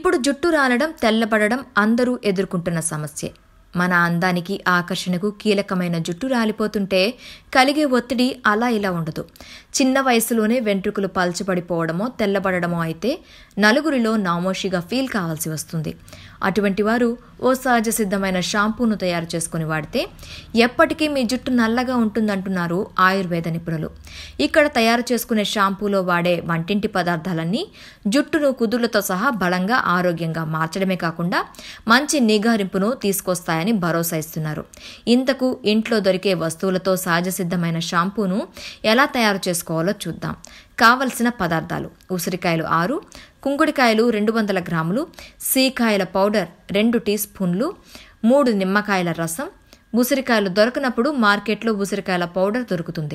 ఇప్పుడు జుట్టు రాలడం తెల్లబడడం అందరూ ఎదుర్కొంటున్న సమస్యే మన అందానికి ఆకర్షణకు కీలకమైన జుట్టు రాలిపోతుంటే కలిగే ఒత్తిడి అలా ఇలా ఉండదు చిన్న వయసులోనే వెంట్రుకలు పల్చబడిపోవడమో తెల్లబడడమో అయితే నలుగురిలో నామోషిగా ఫీల్ కావాల్సి వస్తుంది అటువంటి వారు ఓ సహజ సిద్ధమైన షాంపూను తయారు చేసుకుని వాడితే ఎప్పటికీ మీ జుట్టు నల్లగా ఉంటుందంటున్నారు ఆయుర్వేద నిపుణులు ఇక్కడ తయారు చేసుకునే షాంపూలో వాడే వంటింటి పదార్థాలన్నీ జుట్టును కుదుళ్లతో సహా బలంగా ఆరోగ్యంగా మార్చడమే కాకుండా మంచి నిగారింపును తీసుకొస్తాయని భరోసా ఇస్తున్నారు ఇంతకు ఇంట్లో దొరికే వస్తువులతో సహజ సిద్ధమైన షాంపూను ఎలా తయారు చేసుకోవాలో చూద్దాం కావలసిన పదార్థాలు ఉసిరికాయలు ఆరు కుంకుడికాయలు రెండు వందల గ్రాములు సీకాయల పౌడర్ రెండు టీ స్పూన్లు మూడు నిమ్మకాయల రసం ఉసిరికాయలు దొరకనప్పుడు మార్కెట్లో ఉసిరికాయల పౌడర్ దొరుకుతుంది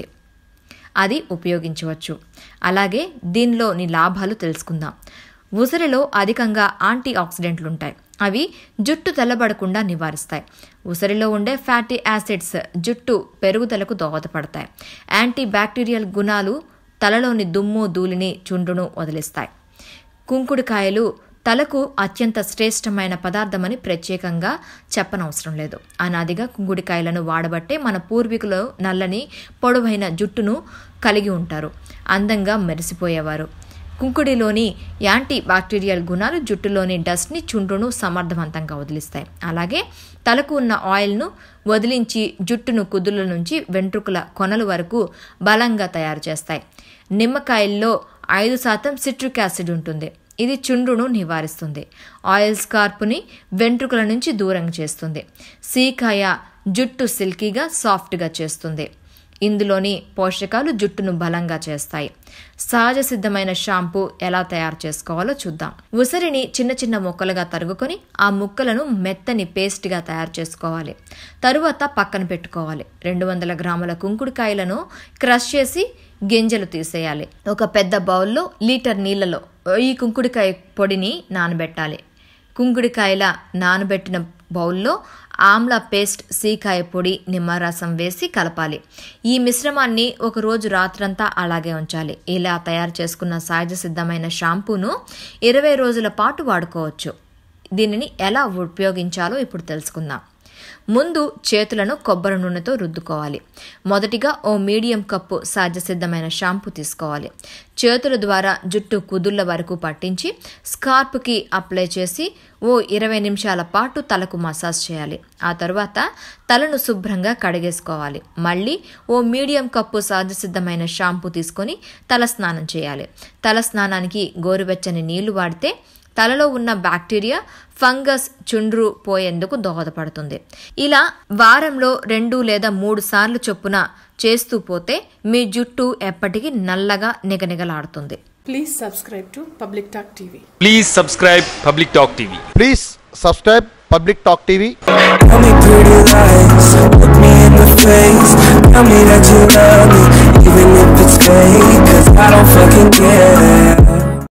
అది ఉపయోగించవచ్చు అలాగే దీనిలోని లాభాలు తెలుసుకుందాం ఉసిరిలో అధికంగా యాంటీ ఆక్సిడెంట్లు ఉంటాయి అవి జుట్టు తెల్లబడకుండా నివారిస్తాయి ఉసిరిలో ఉండే ఫ్యాటీ యాసిడ్స్ జుట్టు పెరుగుదలకు దోహదపడతాయి యాంటీ బ్యాక్టీరియల్ గుణాలు తలలోని దుమ్ము ధూళిని చుండును వదిలిస్తాయి కుంకుడుకాయలు తలకు అత్యంత శ్రేష్టమైన పదార్థమని ప్రత్యేకంగా చెప్పనవసరం లేదు అనాదిగా కుంకుడికాయలను వాడబట్టే మన పూర్వీకులు నల్లని పొడవైన జుట్టును కలిగి ఉంటారు అందంగా మెరిసిపోయేవారు కుంకుడిలోని యాంటీ బ్యాక్టీరియల్ గుణాలు జుట్టులోని డస్ట్ని చుండ్రును సమర్థవంతంగా వదిలిస్తాయి అలాగే తలకు ఉన్న ఆయిల్ను వదిలించి జుట్టును కుదుల నుంచి వెంట్రుకల కొనల వరకు బలంగా తయారు చేస్తాయి నిమ్మకాయల్లో ఐదు శాతం సిట్రిక్ యాసిడ్ ఉంటుంది ఇది చుండ్రును నివారిస్తుంది ఆయిల్ స్కార్పుని వెంట్రుకల నుంచి దూరం చేస్తుంది సీకాయ జుట్టు సిల్కీగా సాఫ్ట్గా చేస్తుంది ఇందులోని పోషకాలు జుట్టును బలంగా చేస్తాయి సహజ సిద్ధమైన షాంపూ ఎలా తయారు చేసుకోవాలో చూద్దాం ఉసిరిని చిన్న చిన్న ముక్కలుగా తరుగుకొని ఆ ముక్కలను మెత్తని పేస్ట్గా తయారు చేసుకోవాలి తరువాత పక్కన పెట్టుకోవాలి రెండు వందల గ్రాముల కుంకుడుకాయలను క్రష్ చేసి గింజలు తీసేయాలి ఒక పెద్ద బౌల్లో లీటర్ నీళ్లలో ఈ కుంకుడికాయ పొడిని నానబెట్టాలి కుంకుడికాయల నానబెట్టిన బౌల్లో ఆమ్ల పేస్ట్ సీకాయ పొడి నిమ్మరసం వేసి కలపాలి ఈ మిశ్రమాన్ని ఒక రోజు రాత్రంతా అలాగే ఉంచాలి ఇలా తయారు చేసుకున్న సహజ సిద్ధమైన షాంపూను ఇరవై రోజుల పాటు వాడుకోవచ్చు దీనిని ఎలా ఉపయోగించాలో ఇప్పుడు తెలుసుకుందాం ముందు చేతులను కొబ్బరి నూనెతో రుద్దుకోవాలి మొదటిగా ఓ మీడియం కప్పు సహజ సిద్ధమైన షాంపూ తీసుకోవాలి చేతుల ద్వారా జుట్టు కుదుళ్ల వరకు పట్టించి స్కార్ప్కి అప్లై చేసి ఓ ఇరవై నిమిషాల పాటు తలకు మసాజ్ చేయాలి ఆ తర్వాత తలను శుభ్రంగా కడిగేసుకోవాలి మళ్ళీ ఓ మీడియం కప్పు సహజ సిద్ధమైన షాంపూ తీసుకొని తల స్నానం చేయాలి తల స్నానానికి గోరువెచ్చని నీళ్లు వాడితే తలలో ఉన్న బ్యాక్టీరియా ఫంగస్ చుండ్రు పోయేందుకు దోహదపడుతుంది ఇలా వారంలో రెండు లేదా మూడు సార్లు చొప్పున చేస్తూ పోతే మీ జుట్టు ఎప్పటికీ నల్లగా నిగనిగలాడుతుంది Please subscribe to Public Talk TV. Please subscribe Public Talk TV. Please subscribe Public Talk TV. Tell me pretty lies, look me in the face Tell me that you love me, even if it's fake Cause I don't fucking care